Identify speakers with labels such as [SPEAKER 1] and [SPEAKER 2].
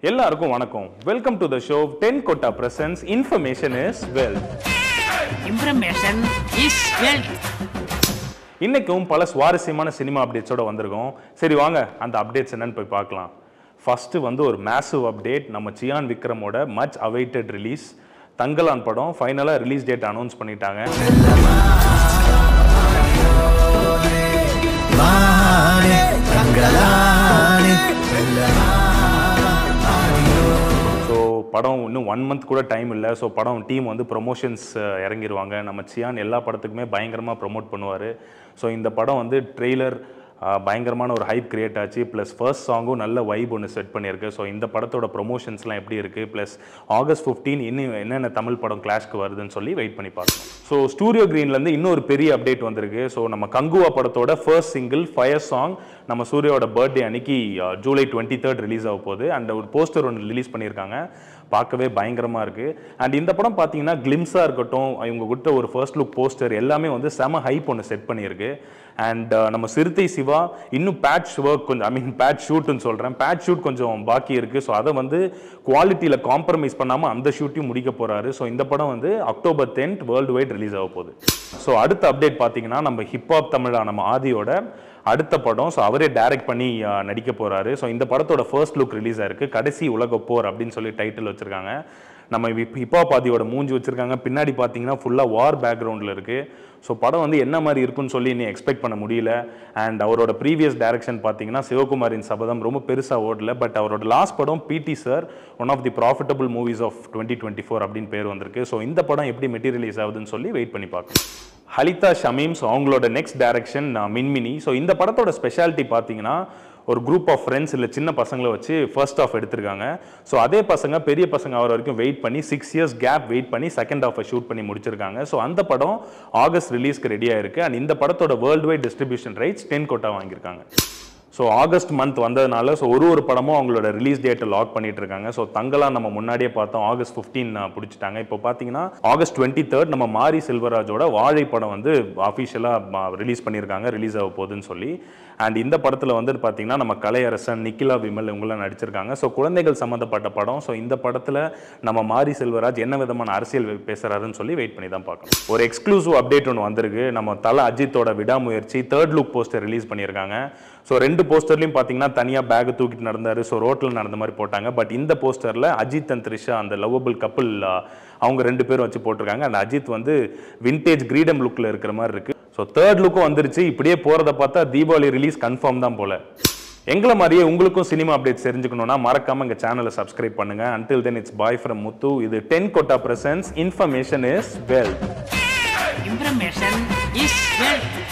[SPEAKER 1] எல்லாருக்கும் வணக்கம் welcome to the show ten கொட்டா presents information is wealth
[SPEAKER 2] Information is wealth.
[SPEAKER 1] இன்னைக்கும் பல சுவாரஸ்யமான சினிமா அப்டேட்ஸோட வந்திருக்கோம் சரி வாங்க அந்த அப்டேட்ஸ் என்னன்னு போய் பார்க்கலாம் ஃபர்ஸ்ட் வந்து ஒரு மேசிவ் அப்டேட் நம்ம சியான் விக்ரமோட மச் அவைட்டட் ரிலீஸ் தங்கலான் படம் ஃபைனலாக ரிலீஸ் டேட் அனௌன்ஸ் பண்ணிட்டாங்க
[SPEAKER 3] மானே தங்களானே
[SPEAKER 1] ஸோ படம் இன்னும் ஒன் மந்த் கூட டைம் இல்லை ஸோ படம் டீம் வந்து ப்ரொமோஷன்ஸ் இறங்கிடுவாங்க நம்ம சியான் எல்லா படத்துக்குமே பயங்கரமாக ப்ரொமோட் பண்ணுவார் ஸோ இந்த படம் வந்து ட்ரெய்லர் பயங்கரமான ஒரு ஹைப் கிரியேட் ஆச்சு ப்ளஸ் ஃபர்ஸ்ட் சாங்கும் நல்ல வைப் ஒன்று செட் பண்ணியிருக்கு ஸோ இந்த படத்தோட ப்ரொமோஷன்ஸ்லாம் எப்படி இருக்குது ப்ளஸ் ஆகஸ்ட் ஃபிஃப்டீன் இன்னும் என்னென்ன தமிழ் படம் கிளாஷ்க்கு வருதுன்னு சொல்லி வெயிட் பண்ணி பார்க்கணும் ஸோ ஸ்டூடியோ க்ரீன்லேருந்து இன்னொரு பெரிய அப்டேட் வந்திருக்கு ஸோ நம்ம கங்குவா படத்தோட ஃபர்ஸ்ட் சிங்கிள் ஃபயர் சாங் நம்ம சூர்யாவோட பர்த்டே அன்னைக்கு அஹ், ஜூலை டுவெண்ட்டி தேர்ட் ரிலீஸ் ஆக போகுது அண்ட் ஒரு போஸ்டர் ஒன்று ரிலீஸ் பண்ணியிருக்காங்க பார்க்கவே பயங்கரமாக இருக்குது அண்ட் இந்த படம் பார்த்தீங்கன்னா கிளிம்ஸாக இருக்கட்டும் இவங்க கொடுத்த ஒரு ஃபர்ஸ்ட் லுக் போஸ்டர் எல்லாமே வந்து செம ஹைப் ஒன்று செட் பண்ணியிருக்கு அண்ட் நம்ம சிறுத்தை சிவா இன்னும் பேட்ச் ஒர்க் கொஞ்சம் ஐ மீன் பேட்ச் ஷூட்னு சொல்கிறேன் பேட்ச் ஷூட் கொஞ்சம் பாக்கி இருக்குது ஸோ அதை வந்து குவாலிட்டியில் காம்ப்ரமைஸ் பண்ணாமல் அந்த ஷூட்டையும் முடிக்க போகிறாரு ஸோ இந்த படம் வந்து October tenth worldwide release ஆக போகுது ஸோ அடுத்த அப்டேட் பார்த்தீங்கன்னா நம்ம ஹிப்ஹாப் தமிழா நம்ம ஆதியோட அடுத்த படம் ஸோ அவரே டைரக்ட் பண்ணி அஹ், நடிக்க போறாரு ஸோ இந்த படத்தோட ஃபர்ஸ்ட் லுக் ரிலீஸ் ஆயிருக்கு கடைசி உலக போர் அப்படின்னு சொல்லி டைட்டில் வச்சிருக்காங்க நம்ம ஹிப்ஹாப் ஆதியோட மூஞ்சி வச்சிருக்காங்க பின்னாடி பார்த்தீங்கன்னா ஃபுல்லாக வார் பேக்ரவுண்டில் இருக்கு ஸோ படம் வந்து என்ன மாதிரி இருக்குன்னு சொல்லி நீ எக்ஸ்பெக்ட் பண்ண முடியல அண்ட் அவரோட ப்ரீவியஸ் டைரக்ஷன் பார்த்தீங்கன்னா சிவகுமாரின் சபதம் ரொம்ப பெருசாக ஓடல பட் அவரோட லாஸ்ட் படம் PT sir one of the profitable movies of twenty twenty four அப்படின்னு பேர் வந்திருக்கு ஸோ இந்த படம் எப்படி மெட்டீரியலைஸ் ஆகுதுன்னு சொல்லி வெயிட் பண்ணி பார்க்கணும் ஹலிதா ஷமீம் ஸோ அவங்களோட நெக்ஸ்ட் டைரக்ஷன் மின்மினி ஸோ இந்த படத்தோட ஸ்பெஷாலிட்டி பார்த்தீங்கன்னா ஒரு குரூப் ஆஃப் ஃப்ரெண்ட்ஸ் இல்லை சின்ன பசங்களை வச்சு ஃபர்ஸ்ட் ஆஃப் எடுத்திருக்காங்க ஸோ அதே பசங்க பெரிய பசங்க ஆகிற வரைக்கும் வெயிட் பண்ணி சிக்ஸ் இயர்ஸ் கேப் வெயிட் பண்ணி செகண்ட் ஆஃபை ஷூட் பண்ணி முடிச்சிருக்காங்க ஸோ அந்த படம் ஆகஸ்ட் ரிலீஸ்க்கு ரெடியாக இருக்குது அண்ட் இந்த படத்தோட worldwide distribution rights ten கோட்டா வாங்கியிருக்காங்க ஸோ ஆகஸ்ட் மந்த் வந்ததுனால ஸோ ஒரு ஒரு படமும் அவங்களோட ரிலீஸ் டேட்டை லாக் பண்ணிட்டு இருக்காங்க ஸோ தங்கலாம் நம்ம முன்னாடியே பார்த்தோம் ஆகஸ்ட் ஃபிஃப்டீன் பிடிச்சிட்டாங்க இப்போ பார்த்தீங்கன்னா ஆகஸ்ட் டுவெண்ட்டி தேர்ட் நம்ம மாரி செல்வராஜோட வாழை படம் வந்து அஃபிஷியலாக ரிலீஸ் பண்ணியிருக்காங்க ரிலீஸ் ஆக போகுதுன்னு சொல்லி அண்ட் இந்த படத்தில் வந்து பார்த்தீங்கன்னா நம்ம கலையரசன் நிக்கிலா விமல் இவங்களாம் நடிச்சிருக்காங்க ஸோ குழந்தைகள் சம்மந்தப்பட்ட படம் ஸோ இந்த படத்தில் நம்ம மாரி செல்வராஜ் என்ன விதமான அரசியல் பேசுறாருன்னு சொல்லி வெயிட் பண்ணி தான் பார்க்கணும் ஒரு எக்ஸ்க்ளூசிவ் அப்டேட் ஒன்று வந்திருக்கு நம்ம தல அஜித்தோட Vidaamuyarchi third look poster release பண்ணியிருக்காங்க ஸோ ரெண்டு போஸ்டர்லையும் பார்த்தீங்கன்னா தனியாக பேக் தூக்கிட்டு நடந்தாரு ஸோ ரோட்டில் நடந்த மாதிரி போட்டாங்க பட் இந்த போஸ்டரில் அஜித் அண்ட் த்ரிஷா அந்த லவ்வபிள் கப்பிள் அவங்க ரெண்டு பேரும் வச்சு போட்டிருக்காங்க அந்த அஜித் வந்து விண்டேஜ் கிரீடம் லுக்கில் இருக்கிற மாதிரி இருக்கு ஸோ தேர்ட் லுக்கும் வந்துருச்சு இப்படியே போகிறத பார்த்தா தீபாவளி ரிலீஸ் கன்ஃபார்ம் தான் போல எங்களை மாதிரியே உங்களுக்கும் சினிமா அப்டேட்ஸ் தெரிஞ்சுக்கணும்னா மறக்காம எங்க சேனலை சப்ஸ்கிரைப் பண்ணுங்க until then it's bye from Muthu இது டென் கொட்டா presents information is wealth
[SPEAKER 2] Information is wealth.